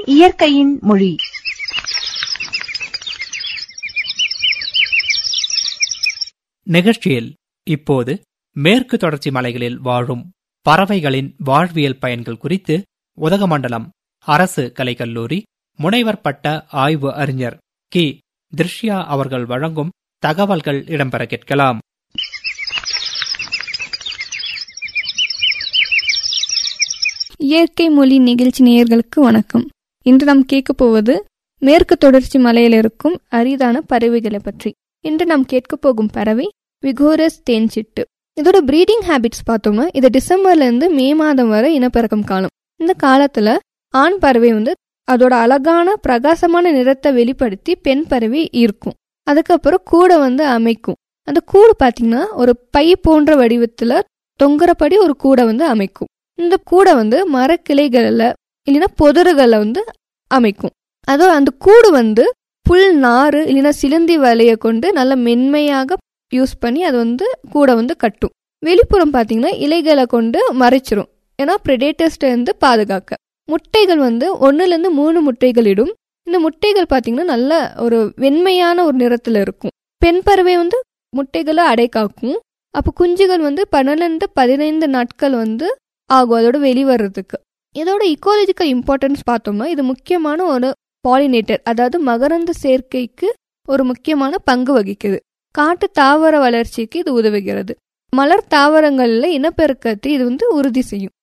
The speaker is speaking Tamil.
இயற்கையின் மொழி நிகழ்ச்சியில் இப்போது மேற்கு தொடர்ச்சி மலைகளில் வாழும் பறவைகளின் வாழ்வியல் பயன்கள் குறித்து உதகமண்டலம் அரசு கலைக்கல்லூரி முனைவர் பட்ட ஆய்வு அறிஞர் கி திருஷ்யா அவர்கள் வழங்கும் தகவல்கள் இடம்பெற கேட்கலாம் இயற்கை மொழி நிகழ்ச்சி நேயர்களுக்கு வணக்கம் இன்று நாம் கேட்க போவது மேற்கு தொடர்ச்சி மலையில் இருக்கும் அரிதான பறவைகளை பற்றி இன்று நாம் கேட்க போகும் பறவை விகோரஸ் தேன்சிட்டு இதோட ப்ரீடிங் ஹேபிட்ஸ் பார்த்தோம்னா இது டிசம்பர்ல இருந்து மே மாதம் வரை இனப்பெருக்கம் காலம் இந்த காலத்துல ஆண் பறவை வந்து அதோட அழகான பிரகாசமான நிறத்தை வெளிப்படுத்தி பெண் பறவை ஈர்க்கும் அதுக்கப்புறம் கூடை வந்து அமைக்கும் அந்த கூடு பார்த்தீங்கன்னா ஒரு பை போன்ற வடிவத்துல தொங்குறபடி ஒரு கூடை வந்து அமைக்கும் இந்த கூடை வந்து மரக்கிளைகளில் இல்லைன்னா பொதறுகளில் வந்து அமைக்கும் அதோ அந்த கூடு வந்து புல் நாறு இல்லைன்னா சிலந்தி வலையை கொண்டு நல்ல மென்மையாக யூஸ் பண்ணி அது வந்து கூடை வந்து கட்டும் வெளிப்புறம் பார்த்தீங்கன்னா இலைகளை கொண்டு மறைச்சிரும் ஏன்னா ப்ரெடேட்டர்ஸ்ட இருந்து பாதுகாக்க முட்டைகள் வந்து ஒன்றுலேருந்து மூணு முட்டைகள் இடும் இந்த முட்டைகள் பார்த்தீங்கன்னா நல்ல ஒரு வெண்மையான ஒரு நிறத்தில் இருக்கும் பெண் பறவை வந்து முட்டைகளை அடை காக்கும் அப்போ குஞ்சுகள் வந்து பன்னிரெண்டு பதினைந்து நாட்கள் வந்து ஆகும் அதோட வெளிவரதுக்கு இதோட இக்காலஜிக்கல் இம்பார்ட்டன்ஸ் பார்த்தோம்னா இது முக்கியமான ஒரு பாலினேட்டர் அதாவது மகரந்த சேர்க்கைக்கு ஒரு முக்கியமான பங்கு வகிக்குது காட்டு தாவர வளர்ச்சிக்கு இது உதவுகிறது மலர் தாவரங்கள்ல இனப்பெருக்கத்தை இது வந்து உறுதி செய்யும்